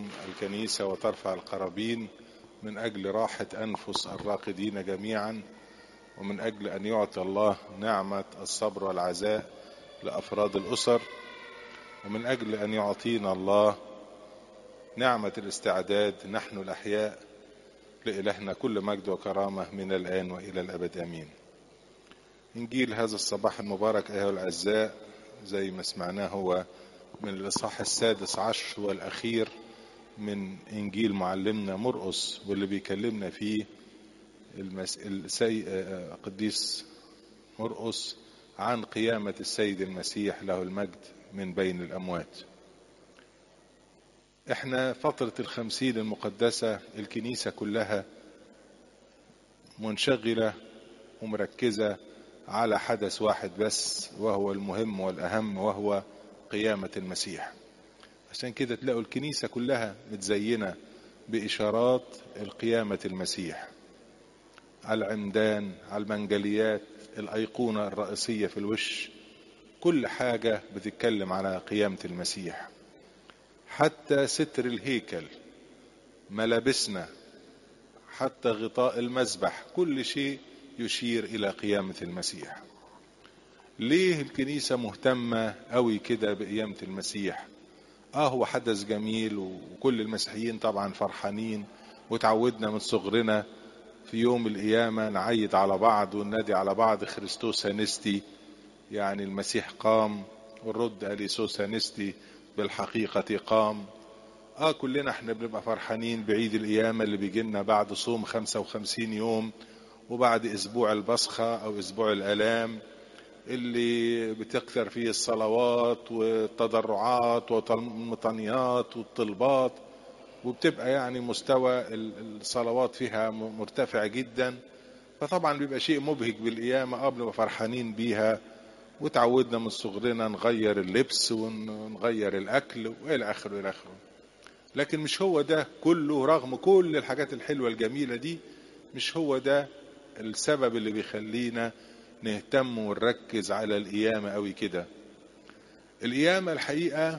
تقوم الكنيسة وترفع القرابين من أجل راحة أنفس الراقدين جميعا ومن أجل أن يعطي الله نعمة الصبر والعزاء لأفراد الأسر ومن أجل أن يعطينا الله نعمة الاستعداد نحن الأحياء لإلهنا كل مجد وكرامة من الآن وإلى الأبد آمين إنجيل هذا الصباح المبارك أيها الأعزاء زي ما سمعناه هو من الإصحاح السادس عشر والأخير من إنجيل معلمنا مرقس واللي بيكلمنا فيه المس... السي... قديس مرقس عن قيامة السيد المسيح له المجد من بين الأموات احنا فترة الخمسين المقدسة الكنيسة كلها منشغلة ومركزة على حدث واحد بس وهو المهم والأهم وهو قيامة المسيح عشان كده تلاقوا الكنيسة كلها متزينة بإشارات القيامة المسيح على العمدان على المنجليات الأيقونة الرئيسية في الوش كل حاجة بتتكلم على قيامة المسيح حتى ستر الهيكل ملابسنا حتى غطاء المذبح كل شيء يشير إلى قيامة المسيح ليه الكنيسة مهتمة قوي كده بقيامة المسيح اه هو حدث جميل وكل المسيحيين طبعا فرحانين وتعودنا من صغرنا في يوم القيامة نعيد على بعض وننادي على بعض خريستوس هانستي يعني المسيح قام والرد أليسوس هانستي بالحقيقة قام اه كلنا احنا بنبقى فرحانين بعيد القيامة اللي بيجي لنا بعد صوم 55 يوم وبعد اسبوع البصخة او اسبوع الالام اللي بتكثر فيه الصلوات والتضرعات والمطنيات والطلبات وبتبقى يعني مستوى الصلوات فيها مرتفع جدا فطبعا بيبقى شيء مبهج بالقيامة قبل ما فرحانين بيها وتعودنا من صغرنا نغير اللبس ونغير الأكل وإلى آخره إلى آخره لكن مش هو ده كله رغم كل الحاجات الحلوة الجميلة دي مش هو ده السبب اللي بيخلينا نهتم ونركز على القيامة قوي كده القيامة الحقيقة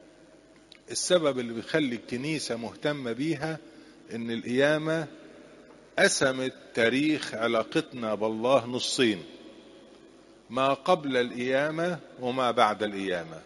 السبب اللي بيخلي الكنيسة مهتمة بيها ان القيامة قسمت تاريخ علاقتنا بالله نصين ما قبل القيامة وما بعد القيامة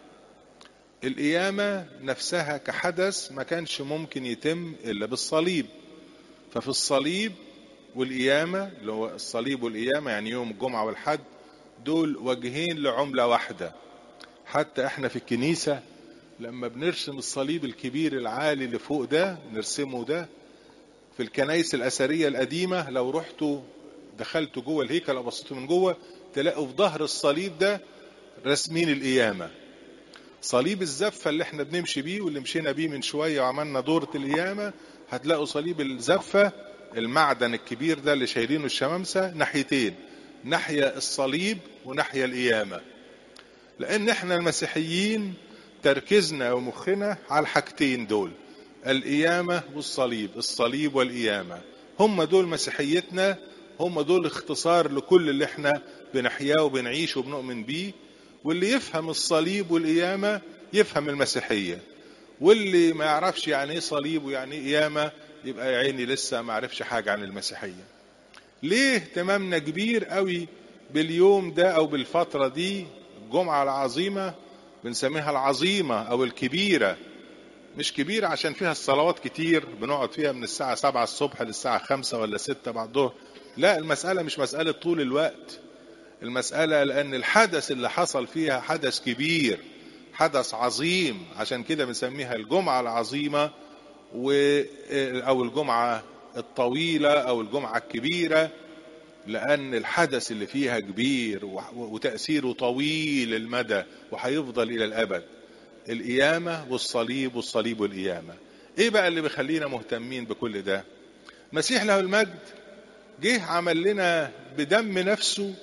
القيامة نفسها كحدث ما كانش ممكن يتم إلا بالصليب ففي الصليب والقيامة اللي هو الصليب والقيامة يعني يوم الجمعة والحد دول وجهين لعملة واحدة حتى احنا في الكنيسة لما بنرسم الصليب الكبير العالي اللي فوق ده نرسمه ده في الكنايس الأثرية القديمة لو رحتوا دخلتوا جوه الهيكل أو بصيتوا من جوه تلاقوا في ظهر الصليب ده رسمين القيامة صليب الزفة اللي احنا بنمشي بيه واللي مشينا بيه من شوية وعملنا دورة القيامة هتلاقوا صليب الزفة المعدن الكبير ده اللي شايلينه الشمامسة ناحيتين ناحية الصليب وناحية القيامة لأن احنا المسيحيين تركيزنا ومخنا على الحاجتين دول القيامة والصليب الصليب والقيامة هم دول مسيحيتنا هم دول اختصار لكل اللي احنا بنحياه وبنعيشه وبنؤمن بيه واللي يفهم الصليب والقيامة يفهم المسيحية واللي ما يعرفش يعني ايه صليب ويعني ايه قيامة يبقى يا عيني لسه ما عرفش حاجة عن المسيحية ليه اهتمامنا كبير قوي باليوم ده او بالفترة دي الجمعة العظيمة بنسميها العظيمة او الكبيرة مش كبيرة عشان فيها الصلوات كتير بنقعد فيها من الساعة سبعة الصبح للساعة خمسة ولا ستة بعد الظهر لا المسألة مش مسألة طول الوقت المسألة لأن الحدث اللي حصل فيها حدث كبير حدث عظيم عشان كده بنسميها الجمعة العظيمة و أو الجمعة الطويلة أو الجمعة الكبيرة لأن الحدث اللي فيها كبير وتأثيره طويل المدى وهيفضل إلى الأبد القيامة والصليب والصليب والقيامة إيه بقى اللي بيخلينا مهتمين بكل ده مسيح له المجد جه عمل لنا بدم نفسه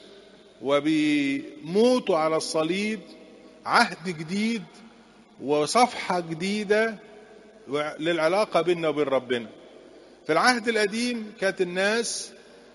وبموته على الصليب عهد جديد وصفحة جديدة للعلاقة بيننا وبين ربنا في العهد القديم كانت الناس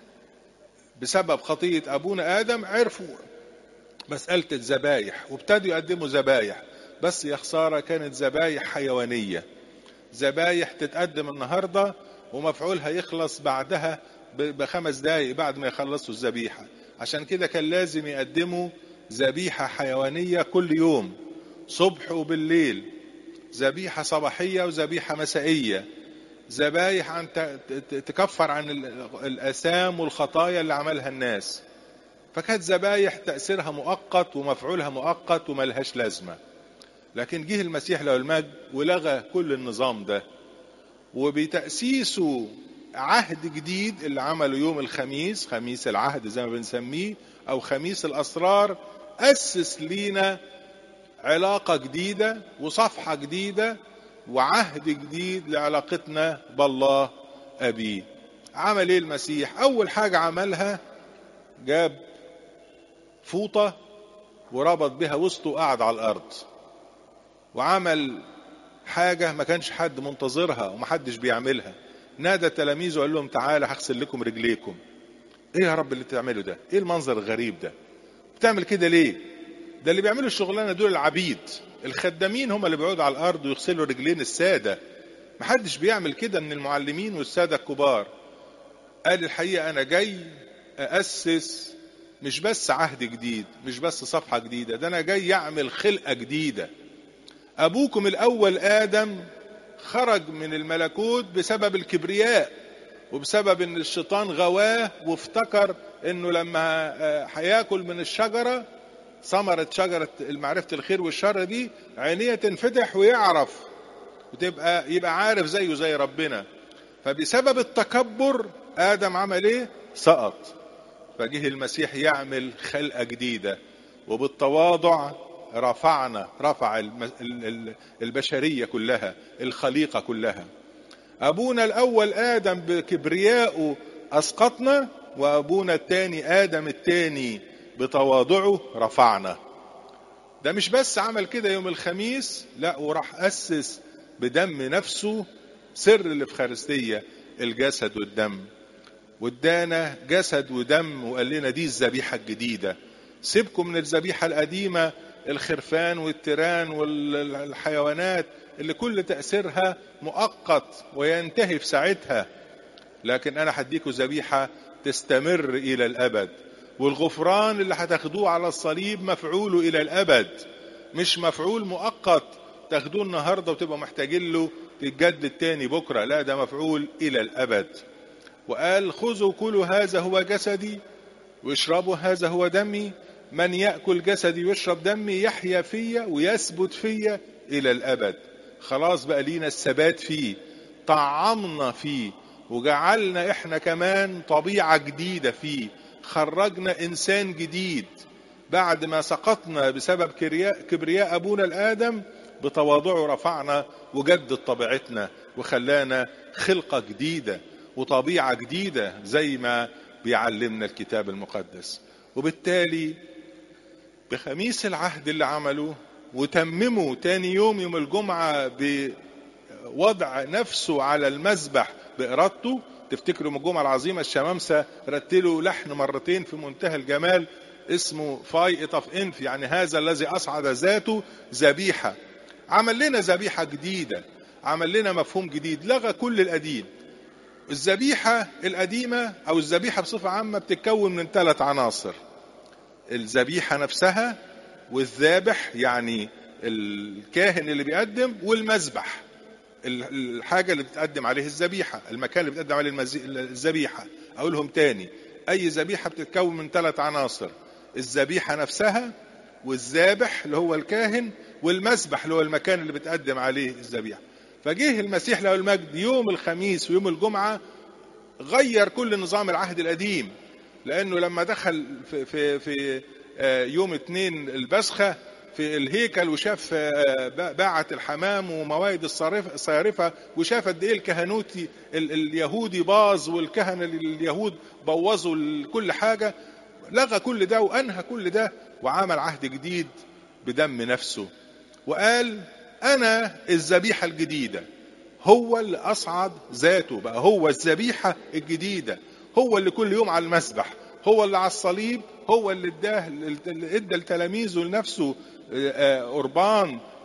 بسبب خطية أبونا آدم عرفوا مسألة الذبايح وابتدوا يقدموا ذبايح بس يا خسارة كانت ذبايح حيوانية ذبايح تتقدم النهارده ومفعولها يخلص بعدها بخمس دقايق بعد ما يخلصوا الذبيحه عشان كده كان لازم يقدموا ذبيحه حيوانيه كل يوم صبح وبالليل ذبيحه صباحيه وذبيحه مسائيه ذبايح عن تكفر عن الاثام والخطايا اللي عملها الناس فكانت ذبايح تاثيرها مؤقت ومفعولها مؤقت وملهاش لازمه لكن جه المسيح له المجد ولغى كل النظام ده وبتأسيسه عهد جديد اللي عمله يوم الخميس خميس العهد زي ما بنسميه أو خميس الأسرار أسس لينا علاقة جديدة وصفحة جديدة وعهد جديد لعلاقتنا بالله أبيه عمل إيه المسيح أول حاجة عملها جاب فوطة وربط بها وسطه وقعد على الأرض وعمل حاجة ما كانش حد منتظرها ومحدش بيعملها نادى تلاميذه وقال لهم تعالى هغسل لكم رجليكم ايه يا رب اللي بتعمله ده ايه المنظر الغريب ده بتعمل كده ليه ده اللي بيعملوا الشغلانه دول العبيد الخدامين هم اللي بيقعدوا على الارض ويغسلوا رجلين الساده محدش بيعمل كده من المعلمين والساده الكبار قال الحقيقه انا جاي اسس مش بس عهد جديد مش بس صفحه جديده ده انا جاي اعمل خلقه جديده ابوكم الاول ادم خرج من الملكوت بسبب الكبرياء وبسبب ان الشيطان غواه وافتكر انه لما هياكل من الشجره ثمرة شجرة معرفة الخير والشر دي عينيه تنفتح ويعرف وتبقى يبقى عارف زيه زي ربنا فبسبب التكبر آدم عمل ايه؟ سقط فجه المسيح يعمل خلقة جديدة وبالتواضع رفعنا رفع البشرية كلها الخليقة كلها أبونا الأول آدم بكبريائه أسقطنا وأبونا الثاني آدم الثاني بتواضعه رفعنا ده مش بس عمل كده يوم الخميس لا وراح أسس بدم نفسه سر الإفخارستية الجسد والدم وادانا جسد ودم وقال لنا دي الذبيحة الجديدة سيبكم من الذبيحة القديمة الخرفان والتيران والحيوانات اللي كل تأثيرها مؤقت وينتهي في ساعتها لكن أنا هديكوا ذبيحة تستمر إلى الأبد والغفران اللي هتاخدوه على الصليب مفعوله إلى الأبد مش مفعول مؤقت تاخدوه النهارده وتبقوا محتاجين له تتجدد تاني بكره لا ده مفعول إلى الأبد وقال خذوا كلوا هذا هو جسدي واشربوا هذا هو دمي من يأكل جسدي ويشرب دمي يحيا فيا ويثبت فيا إلى الأبد خلاص بقى لينا الثبات فيه طعمنا فيه وجعلنا احنا كمان طبيعة جديدة فيه خرجنا إنسان جديد بعد ما سقطنا بسبب كبرياء أبونا الآدم بتواضعه رفعنا وجدد طبيعتنا وخلانا خلقة جديدة وطبيعة جديدة زي ما بيعلمنا الكتاب المقدس وبالتالي بخميس العهد اللي عمله وتمموا تاني يوم يوم الجمعة بوضع نفسه على المذبح بإرادته تفتكروا من الجمعة العظيمة الشمامسة رتلوا لحن مرتين في منتهى الجمال اسمه فاي اوف انف يعني هذا الذي أصعد ذاته ذبيحة عمل لنا ذبيحة جديدة عمل لنا مفهوم جديد لغى كل القديم الذبيحة القديمة أو الذبيحة بصفة عامة بتتكون من ثلاث عناصر الذبيحة نفسها والذابح يعني الكاهن اللي بيقدم والمذبح الحاجة اللي بتقدم عليه الذبيحة المكان اللي بتقدم عليه الذبيحة أقولهم تاني أي ذبيحة بتتكون من ثلاث عناصر الذبيحة نفسها والذابح اللي هو الكاهن والمذبح اللي هو المكان اللي بتقدم عليه الذبيحة فجه المسيح له المجد يوم الخميس ويوم الجمعة غير كل نظام العهد القديم لأنه لما دخل في, في, في يوم اثنين البسخة في الهيكل وشاف باعة الحمام وموائد الصيارفة وشاف قد ايه الكهنوتي اليهودي باظ والكهنة اليهود بوظوا كل حاجة لغى كل ده وأنهى كل ده وعمل عهد جديد بدم نفسه وقال أنا الذبيحة الجديدة هو اللي أصعد ذاته بقى هو الذبيحة الجديدة هو اللي كل يوم على المسبح هو اللي على الصليب هو اللي اداه اللي ادى لتلاميذه لنفسه قربان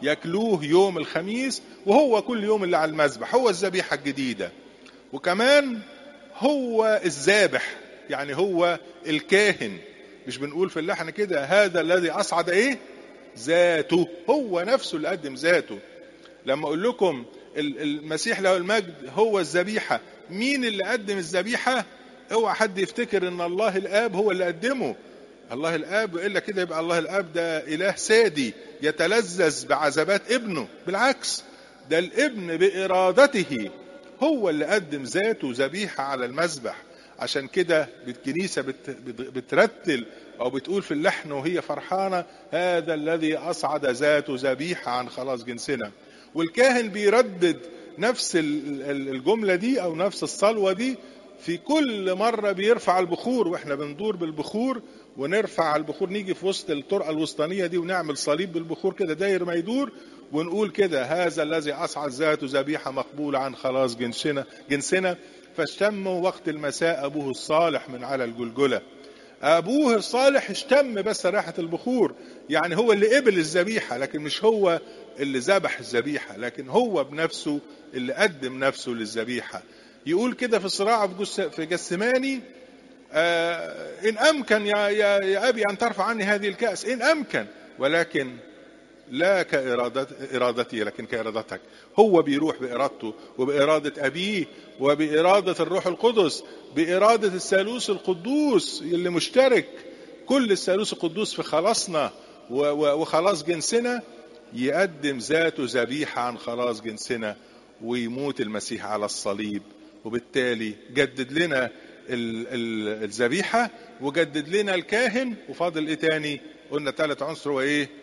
ياكلوه يوم الخميس وهو كل يوم اللي على المذبح هو الذبيحة الجديدة وكمان هو الذابح يعني هو الكاهن مش بنقول في اللحن كده هذا الذي أصعد إيه ذاته هو نفسه اللي قدم ذاته لما أقول لكم المسيح له المجد هو الذبيحة مين اللي قدم الذبيحة اوعى حد يفتكر ان الله الاب هو اللي قدمه الله الاب الا كده يبقى الله الاب ده اله سادي يتلذذ بعذابات ابنه بالعكس ده الابن بارادته هو اللي قدم ذاته ذبيحه على المذبح عشان كده الكنيسه بت بترتل او بتقول في اللحن وهي فرحانه هذا الذي اصعد ذاته ذبيحه عن خلاص جنسنا والكاهن بيردد نفس الجمله دي او نفس الصلوه دي في كل مرة بيرفع البخور واحنا بندور بالبخور ونرفع البخور نيجي في وسط الطرقة الوسطانية دي ونعمل صليب بالبخور كده داير ما يدور ونقول كده هذا الذي أصعد ذاته ذبيحة مقبولة عن خلاص جنسنا جنسنا فاشتموا وقت المساء أبوه الصالح من على الجلجلة أبوه الصالح اشتم بس ريحة البخور يعني هو اللي قبل الذبيحة لكن مش هو اللي ذبح الذبيحة لكن هو بنفسه اللي قدم نفسه للذبيحة يقول كده في الصراع في جسماني آه إن أمكن يا, يا, يا أبي أن ترفع عني هذه الكأس إن أمكن ولكن لا كإرادت إرادتي لكن كإرادتك هو بيروح بإرادته وبإرادة أبيه وبإرادة الروح القدس بإرادة الثالوث القدوس اللي مشترك كل الثالوث القدوس في خلاصنا وخلاص جنسنا يقدم ذاته ذبيحة عن خلاص جنسنا ويموت المسيح على الصليب وبالتالي جدد لنا الذبيحة وجدد لنا الكاهن وفاضل ايه تاني قلنا ثالث عنصر هو ايه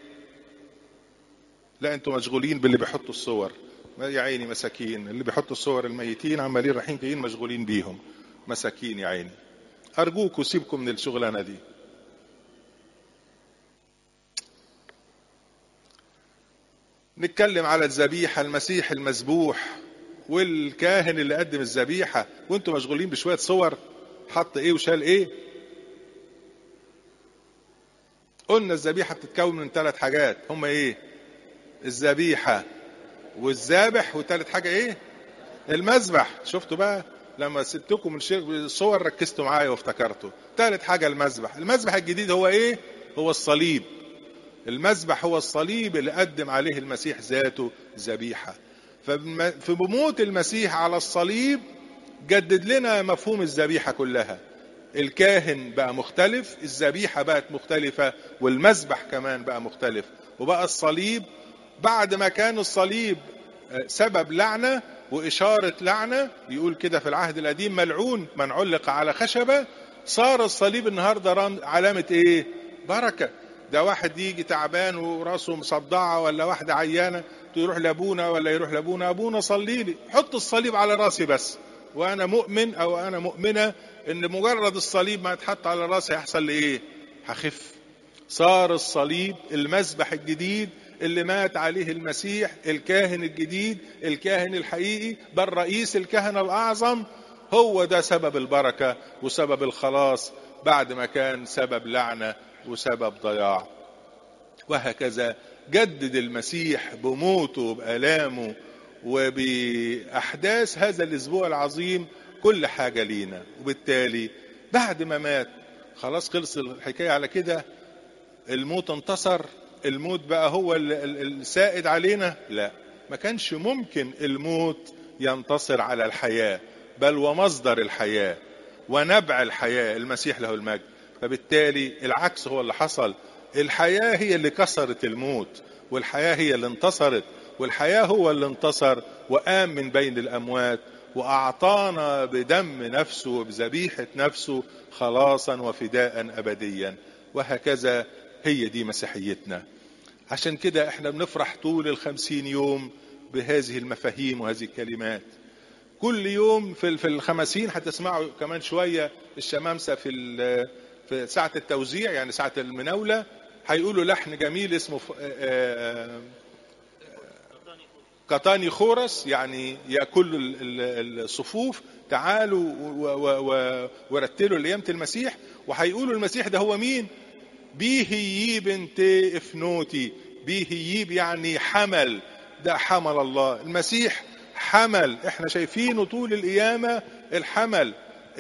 لا انتوا مشغولين باللي بيحطوا الصور يا عيني مساكين اللي بيحطوا الصور الميتين عمالين رايحين جايين مشغولين بيهم مساكين يا عيني ارجوكوا سيبكم من الشغلانه دي نتكلم على الذبيحه المسيح المذبوح والكاهن اللي قدم الذبيحه وانتوا مشغولين بشويه صور حط ايه وشال ايه قلنا الذبيحه بتتكون من ثلاث حاجات هما ايه الذبيحه والذابح وثالث حاجه ايه المذبح شفتوا بقى لما سبتكم من الصور ركزتوا معايا وافتكرتوا ثالث حاجه المذبح المذبح الجديد هو ايه هو الصليب المذبح هو الصليب اللي قدم عليه المسيح ذاته ذبيحه في بموت المسيح على الصليب جدد لنا مفهوم الذبيحه كلها الكاهن بقى مختلف الذبيحه بقت مختلفه والمذبح كمان بقى مختلف وبقى الصليب بعد ما كان الصليب سبب لعنه وإشارة لعنة يقول كده في العهد القديم ملعون من علق على خشبة صار الصليب النهاردة علامة إيه؟ بركة ده واحد يجي تعبان وراسه مصدعة ولا واحدة عيانة تروح لأبونا ولا يروح لأبونا أبونا صلي لي حط الصليب على راسي بس وأنا مؤمن أو أنا مؤمنة إن مجرد الصليب ما يتحط على راسي هيحصل لي إيه؟ هخف صار الصليب المذبح الجديد اللي مات عليه المسيح الكاهن الجديد الكاهن الحقيقي بل رئيس الكهنة الأعظم هو ده سبب البركة وسبب الخلاص بعد ما كان سبب لعنة وسبب ضياع وهكذا جدد المسيح بموته بآلامه وبأحداث هذا الأسبوع العظيم كل حاجة لينا وبالتالي بعد ما مات خلاص خلص الحكاية على كده الموت انتصر الموت بقى هو السائد علينا لا ما كانش ممكن الموت ينتصر على الحياة بل ومصدر الحياة ونبع الحياة المسيح له المجد فبالتالي العكس هو اللي حصل الحياة هي اللي كسرت الموت والحياة هي اللي انتصرت والحياة هو اللي انتصر وقام من بين الأموات وأعطانا بدم نفسه وبذبيحة نفسه خلاصا وفداء أبديا وهكذا هي دي مسيحيتنا عشان كده احنا بنفرح طول الخمسين يوم بهذه المفاهيم وهذه الكلمات كل يوم في في الخمسين هتسمعوا كمان شوية الشمامسة في في ساعة التوزيع يعني ساعة المناولة هيقولوا لحن جميل اسمه قطاني خورس يعني يا كل الصفوف تعالوا ورتلوا ليامة المسيح وهيقولوا المسيح ده هو مين بيه يي بنت افنوتي بيهيب يعني حمل ده حمل الله المسيح حمل احنا شايفينه طول القيامة الحمل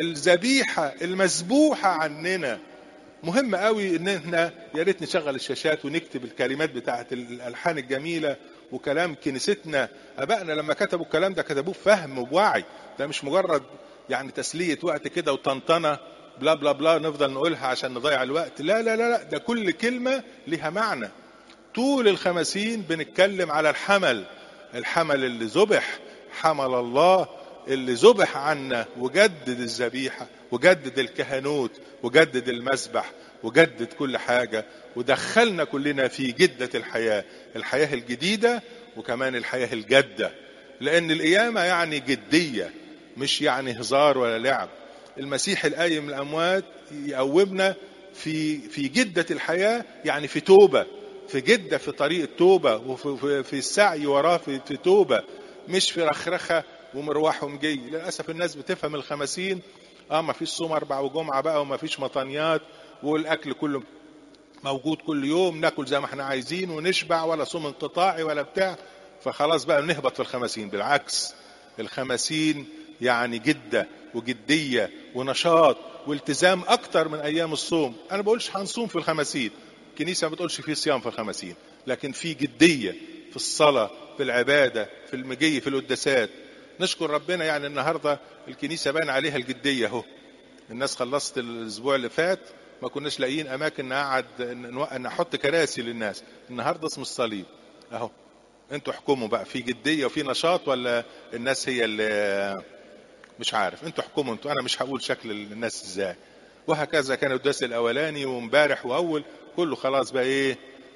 الذبيحة المذبوحة عننا مهم قوي ان احنا يا ريت نشغل الشاشات ونكتب الكلمات بتاعه الالحان الجميله وكلام كنيستنا ابائنا لما كتبوا الكلام ده كتبوه بفهم وبوعي ده مش مجرد يعني تسليه وقت كده وطنطنه بلا بلا بلا نفضل نقولها عشان نضيع الوقت لا لا لا لا ده كل كلمه لها معنى طول الخمسين بنتكلم على الحمل الحمل اللي ذبح حمل الله اللي ذبح عنا وجدد الذبيحه وجدد الكهنوت وجدد المسبح وجدد كل حاجه ودخلنا كلنا في جده الحياه الحياه الجديده وكمان الحياه الجاده لان القيامه يعني جديه مش يعني هزار ولا لعب المسيح القايم من الاموات يقومنا في في جده الحياه يعني في توبه في جده في طريق التوبه وفي في السعي وراه في, في توبه مش في رخرخه ومروح ومجي للاسف الناس بتفهم الخمسين اه ما فيش صوم اربع وجمعه بقى وما فيش مطانيات والاكل كله موجود كل يوم ناكل زي ما احنا عايزين ونشبع ولا صوم انقطاعي ولا بتاع فخلاص بقى نهبط في الخمسين بالعكس الخمسين يعني جدة وجدية ونشاط والتزام أكتر من أيام الصوم أنا بقولش هنصوم في الخمسين الكنيسة ما بتقولش في صيام في الخمسين لكن في جدية في الصلاة في العبادة في المجي في القداسات نشكر ربنا يعني النهاردة الكنيسة بان عليها الجدية اهو الناس خلصت الأسبوع اللي فات ما كناش لاقيين أماكن نقعد نحط كراسي للناس النهاردة اسم الصليب اهو انتوا احكموا بقى في جدية وفي نشاط ولا الناس هي اللي مش عارف انتوا احكموا انتوا انا مش هقول شكل الناس ازاي وهكذا كان الدرس الاولاني وامبارح واول كله خلاص بقى ايه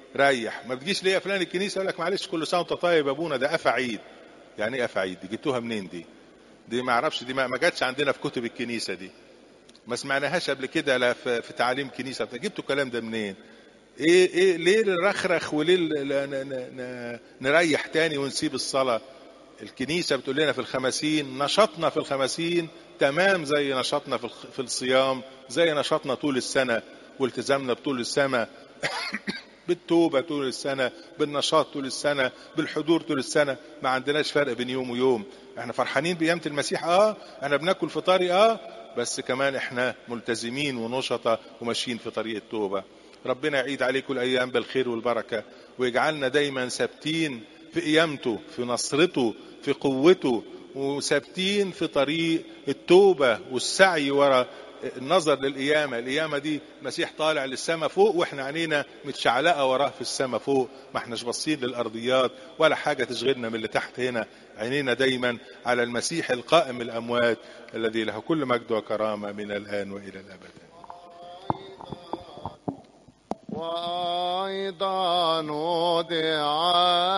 ريح ما بتجيش ليه فلان الكنيسه يقول لك معلش كل سنه وانت طيب يا ابونا ده قفا عيد يعني ايه قفا عيد دي جبتوها منين دي دي ما اعرفش دي ما جاتش عندنا في كتب الكنيسه دي ما سمعناهاش قبل كده لا في, في تعاليم كنيسه جبتوا الكلام ده منين ايه ايه ليه نرخرخ وليه نريح تاني ونسيب الصلاه الكنيسة بتقول لنا في الخمسين نشاطنا في الخمسين تمام زي نشاطنا في الصيام زي نشاطنا طول السنة والتزامنا بطول السنة بالتوبة طول السنة بالنشاط طول السنة بالحضور طول السنة ما عندناش فرق بين يوم ويوم احنا فرحانين بقيامة المسيح اه احنا بناكل فطاري اه بس كمان احنا ملتزمين ونشطة وماشيين في طريق التوبة ربنا يعيد عليكم الأيام بالخير والبركة ويجعلنا دايما ثابتين في قيامته في نصرته في قوته وثابتين في طريق التوبة والسعي ورا النظر للقيامة القيامة دي مسيح طالع للسماء فوق واحنا عينينا متشعلقة وراه في السماء فوق ما احناش باصين للأرضيات ولا حاجة تشغلنا من اللي تحت هنا عينينا دايما على المسيح القائم الأموات الذي له كل مجد وكرامة من الآن وإلى الأبد وأيضا وضع